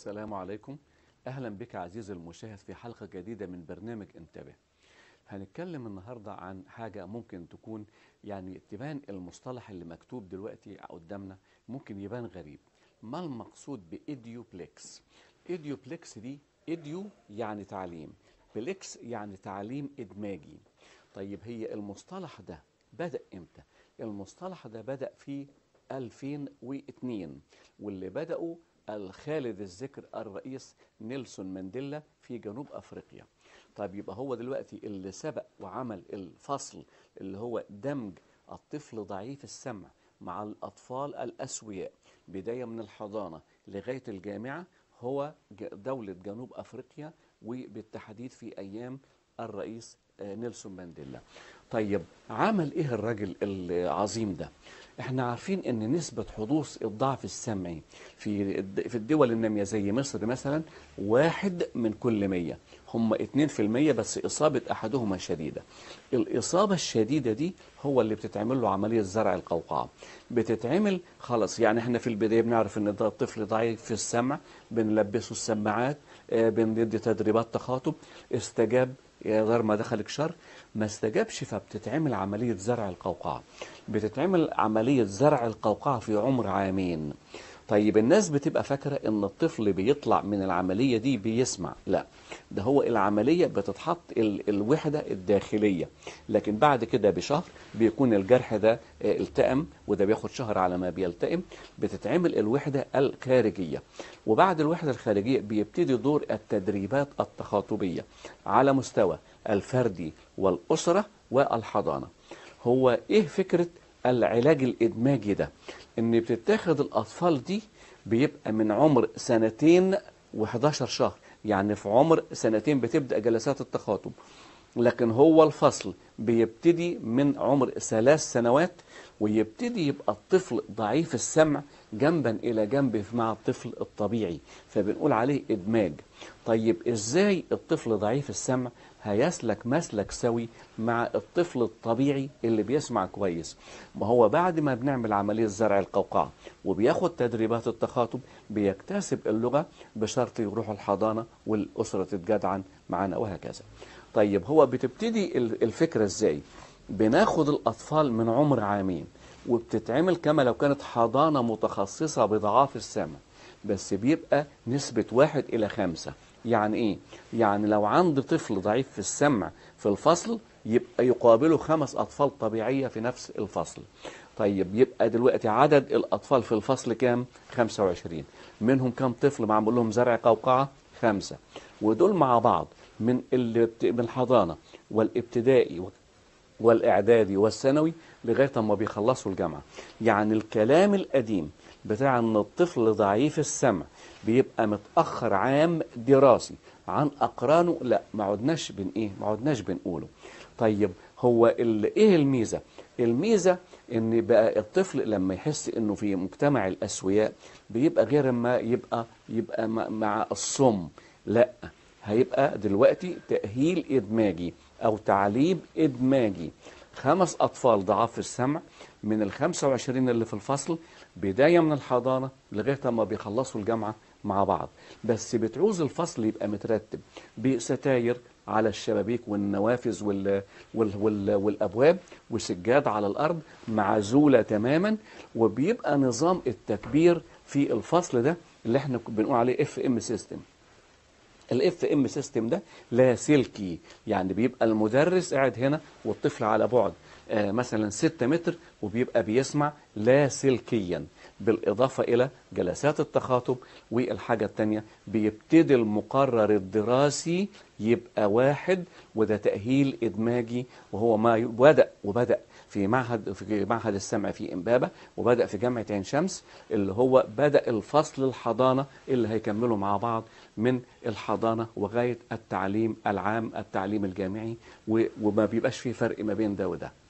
السلام عليكم أهلا بك عزيزي المشاهد في حلقة جديدة من برنامج انتبه هنتكلم النهاردة عن حاجة ممكن تكون يعني تبان المصطلح اللي مكتوب دلوقتي قدامنا ممكن يبان غريب ما المقصود بإيديوبليكس إيديوبليكس دي إيديو يعني تعليم بليكس يعني تعليم إدماجي طيب هي المصطلح ده بدأ إمتى المصطلح ده بدأ في 2002 واللي بدأوا الخالد الذكر الرئيس نيلسون مانديلا في جنوب افريقيا طيب يبقى هو دلوقتي اللي سبق وعمل الفصل اللي هو دمج الطفل ضعيف السمع مع الاطفال الاسوياء بدايه من الحضانه لغايه الجامعه هو دوله جنوب افريقيا وبالتحديد في ايام الرئيس نيلسون مانديلا طيب عمل ايه الراجل العظيم ده احنا عارفين ان نسبة حدوث الضعف السمعي في في الدول النامية زي مصر مثلا واحد من كل مية هم اتنين في المية بس إصابة أحدهما شديدة الإصابة الشديدة دي هو اللي بتتعمل له عملية زرع القوقعة بتتعمل خلاص يعني احنا في البداية بنعرف ان ده طفل ضعيف في السمع بنلبسه السماعات اه بندي تدريبات تخاطب استجاب يا دار ما دخلك شر ما استجابش فبتتعمل عملية زرع القوقعة بتتعمل عملية زرع القوقعة في عمر عامين طيب الناس بتبقى فاكرة ان الطفل بيطلع من العملية دي بيسمع لا ده هو العملية بتتحط ال الوحدة الداخلية لكن بعد كده بشهر بيكون الجرح ده التئم وده بياخد شهر على ما بيلتئم بتتعمل الوحدة الخارجية وبعد الوحدة الخارجية بيبتدي دور التدريبات التخاطبية على مستوى الفردي والأسرة والحضانة هو ايه فكرة العلاج الإدماجي ده ان بتتاخد الأطفال دي بيبقى من عمر سنتين و11 شهر يعني في عمر سنتين بتبدأ جلسات التخاطب لكن هو الفصل بيبتدي من عمر ثلاث سنوات ويبتدي يبقى الطفل ضعيف السمع جنبا إلى جنب مع الطفل الطبيعي فبنقول عليه إدماج طيب إزاي الطفل ضعيف السمع هيسلك مسلك سوي مع الطفل الطبيعي اللي بيسمع كويس ما هو بعد ما بنعمل عملية زرع القوقعة وبياخد تدريبات التخاطب بيكتسب اللغة بشرط يروح الحضانة والأسرة تتجدعن معانا وهكذا طيب هو بتبتدي الفكرة ازاي بناخد الأطفال من عمر عامين وبتتعمل كما لو كانت حضانة متخصصة بضعاف السمع بس بيبقى نسبة واحد إلى خمسة يعني إيه؟ يعني لو عند طفل ضعيف في السمع في الفصل يبقى يقابله خمس أطفال طبيعية في نفس الفصل طيب يبقى دلوقتي عدد الأطفال في الفصل كام؟ 25 منهم كام طفل معمول لهم زرع قوقعة؟ خمسة ودول مع بعض من اللي من الحضانة والابتدائي والإعدادي والثانوي لغاية ما بيخلصوا الجامعة يعني الكلام القديم بتاع ان الطفل ضعيف السمع بيبقى متأخر عام دراسي عن أقرانه لا ما عدناش بن إيه ما عدناش بنقوله طيب هو ايه الميزة الميزة ان بقى الطفل لما يحس انه في مجتمع الأسوياء بيبقى غير ما يبقى يبقى مع الصم لا هيبقى دلوقتي تأهيل إدماجي أو تعليم إدماجي خمس أطفال ضعاف السمع من ال 25 اللي في الفصل بداية من الحضانة لغاية ما بيخلصوا الجامعة مع بعض بس بتعوز الفصل يبقى مترتب بستاير على الشبابيك والنوافذ وال وال وال والأبواب وسجاد على الأرض معزولة تماما وبيبقى نظام التكبير في الفصل ده اللي احنا بنقول عليه اف ام سيستم الاف ام سيستم ده لاسلكي يعني بيبقى المدرس قاعد هنا والطفل على بعد آه مثلا 6 متر وبيبقى بيسمع لاسلكيا بالإضافة إلى جلسات التخاطب والحاجة التانية بيبتدي المقرر الدراسي يبقى واحد وده تأهيل إدماجي وهو ما بدأ وبدأ في معهد في معهد السمع في إمبابة وبدأ في جامعة عين شمس اللي هو بدأ الفصل الحضانة اللي هيكملوا مع بعض من الحضانة وغاية التعليم العام التعليم الجامعي وما بيبقاش فيه فرق ما بين ده وده